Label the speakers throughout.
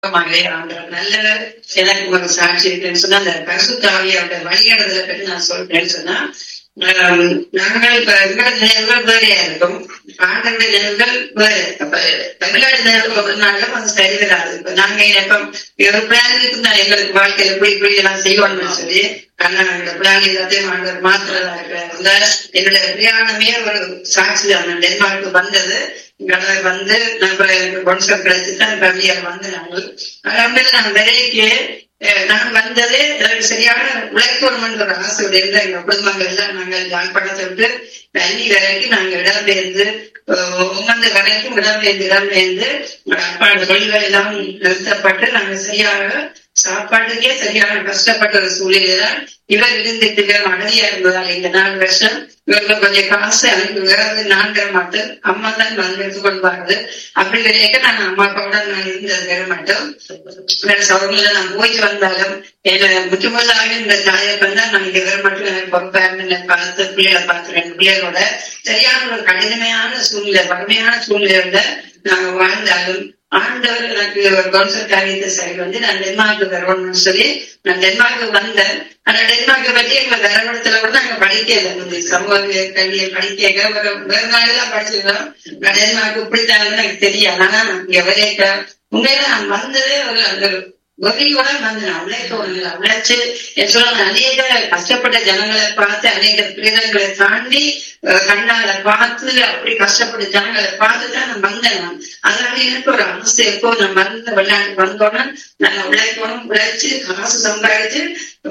Speaker 1: மகளே ஆண்டவர் நல்லவர் எனக்கு ஒரு சாட்சி இருக்குன்னு சொன்னா அந்த பரிசுத்தாவியோட வழிநடதலை பற்றி நான் சொல்றேன்னு சொன்னா ஆம், நாங்கள் இப்ப எங்களோட நினைவுகள் வேறையா இருக்கும் ஆண்டவருடைய நினைவுகள் வேறு அப்ப எங்களோட நினைவுகள் ஒரு நாளும் அது சரி வராது இப்ப நாங்க இப்ப ஒரு பிளான் இருக்கு நான் எங்களுக்கு வாழ்க்கையில இப்படி இப்படி எல்லாம் செய்வோம்னு சொல்லி ஆனா அந்த பிளான் எல்லாத்தையும் ஆண்டவர் மாத்துறதா இருக்கிற என்னோட பிரயாணமே ஒரு சாட்சி தான் டென்மார்க்கு வந்தது இங்கே வந்து நம்ம பொன்சர் கிடைச்சு தான் கவியர் வந்து நாங்கள் அதனால நான் விலைக்கு நான் வந்ததே எனக்கு சரியான உழைக்கணும்ன்ற ஒரு ஆசை இருந்த எங்க குடும்பங்கள் எல்லாம் நாங்கள் யாழ்ப்பாணத்தை விட்டு தண்ணி வரைக்கும் நாங்க இடம்பெயர்ந்து உங்கந்த வரைக்கும் இடம்பெயர்ந்து இடம்பெயர்ந்து அப்பாவோட தொழில்கள் எல்லாம் நிறுத்தப்பட்டு நாங்க சரியாக சாப்பாட்டுக்கே சரியான கஷ்டப்பட்ட ஒரு சூழ்நிலை இவர் இருந்துட்டு அகதியா இருந்ததால் இந்த நாலு வருஷம் இவருக்கு கொஞ்சம் காசு அனுப்பி வேறது நான் தர மாட்டேன் அம்மா தான் வந்து எடுத்து கொள்வாரு அப்படி வரைக்க நான் அம்மா அப்பாவோட நான் இருந்தது தர மாட்டோம் வேற சௌகரியம் நான் போயிட்டு வந்தாலும் என்ன முற்றுமுதலாக இந்த தாயை வந்தா நான் இங்க வர மட்டும் எனக்கு பொறுப்பா இருந்து பார்த்து பிள்ளைகளை பார்த்து ரெண்டு பிள்ளைகளோட சரியான ஒரு கடினமையான சூழ்நிலை வறுமையான சூழ்நிலையோட நாங்க வாழ்ந்தாலும் ஆண்டவர் எனக்கு ஒரு கவுன்சில் காரியத்தை சரி வந்து நான் டென்மார்க்கு வரணும்னு சொல்லி நான் டென்மார்க்கு வந்தேன் ஆனா டென்மார்க்கை பற்றி எங்க வரவிடத்துல கூட நாங்க படிக்கல இந்த சமூக கல்வியை படிக்க வேற வேற நாளெல்லாம் படிச்சிருக்கோம் நான் டென்மார்க்கு இப்படித்தான் எனக்கு தெரியாது ஆனா இங்க வரைக்க உண்மையில நான் வந்ததே ஒரு அந்த வகையோட வந்து நான் உழைக்க உழைச்சு சொல்ல அநேக கஷ்டப்பட்ட ஜனங்களை பார்த்து அநேக பிரீதங்களை தாண்டி கண்ணால பார்த்து அப்படி கஷ்டப்பட்ட ஜனங்களை பார்த்து தான் நான் வந்தேன் நான் அதனால எனக்கு ஒரு ஆசை எப்போ நான் வந்து விளையாண்டு வந்தோன்னா நான் உழைக்கணும் உழைச்சு காசு சம்பாதிச்சு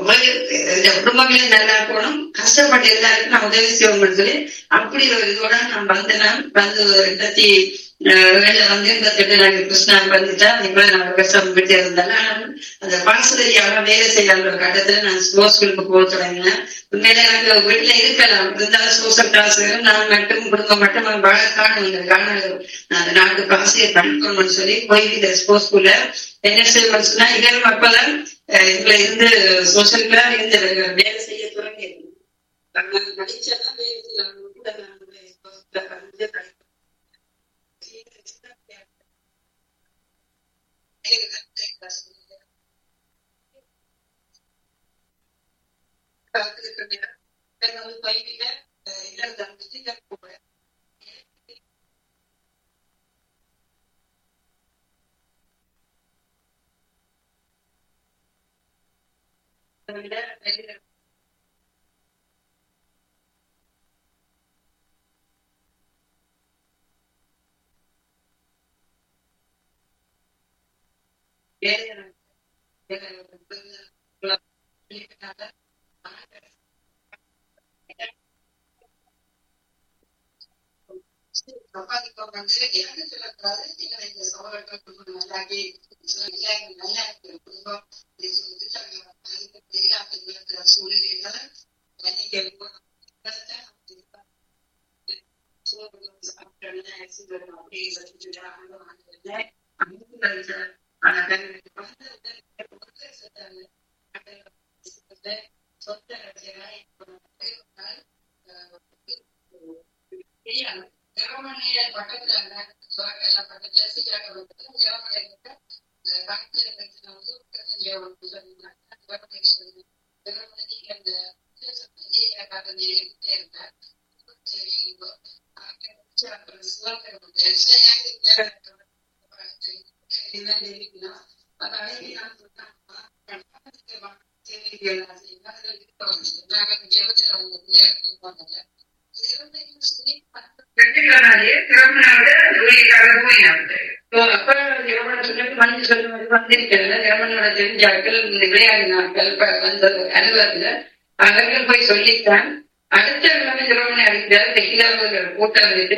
Speaker 1: குடும்பங்களே நல்லா இருக்கணும் கஷ்டப்பட்ட எல்லாருக்கும் நான் உதவி செய்யணும்னு சொல்லி அப்படி ஒரு இதோட நான் வந்தேன் வந்து ரெண்டாயிரத்தி வேலை வந்து இந்த திட்டு நாங்க கிருஷ்ணா வந்துட்டா இப்போ நான் கஷ்டம் விட்டு இருந்தாலும் அந்த பாசரியாக வேலை செய்யாத ஒரு கட்டத்துல நான் ஸ்கூலுக்கு போக தொடங்கினேன் உண்மையில எனக்கு வீட்டுல இருக்கலாம் இருந்தாலும் சோசியல் கிளாஸ் நான் மட்டும் குடும்பம் மட்டும் வாழ காணும் காண நான் அந்த நாட்டு பாசையை படிக்கணும்னு சொல்லி போய் இந்த ஸ்போர்ட்ஸ் ஸ்கூல்ல என்ன செய்யணும்னு சொன்னா இவரும் அப்பதான் இதுல இருந்து சோசியல் கிளாஸ் இருந்து வேலை செய்ய தொடங்கி படிச்சதான் வேலை சம்பாதிப்பவங்க வந்து எனக்கு சொல்லக்கூடாது இல்லை இந்த சோழர்கள் குடும்பம் நல்லாக்கி இல்லை நல்லா இருக்கிற குடும்பம் சூழ்நிலைகளை ஜெர்மனிய பக்கத்துல எல்லாம் பக்கத்துல சீக்கிரம் பக்கத்துல ஜெர்மனிய கணக்கில் வந்து ஜெர்மனி அந்த இருந்தார் சரி தெரிஞ்சார்கள் விளையாடினார்கள் வந்த அனுபவத்துல அவர்கள் போய் சொல்லித்தான் அடுத்த கிழமை ஜெர்மனி அடிக்கிறார் தெகிலாவில் கூட்டம் இருக்கு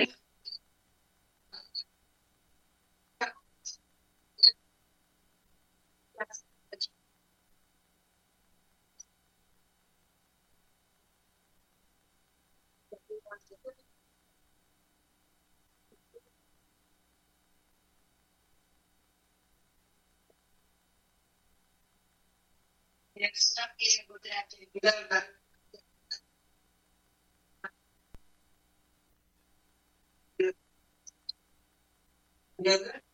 Speaker 1: It's not being able to actually develop together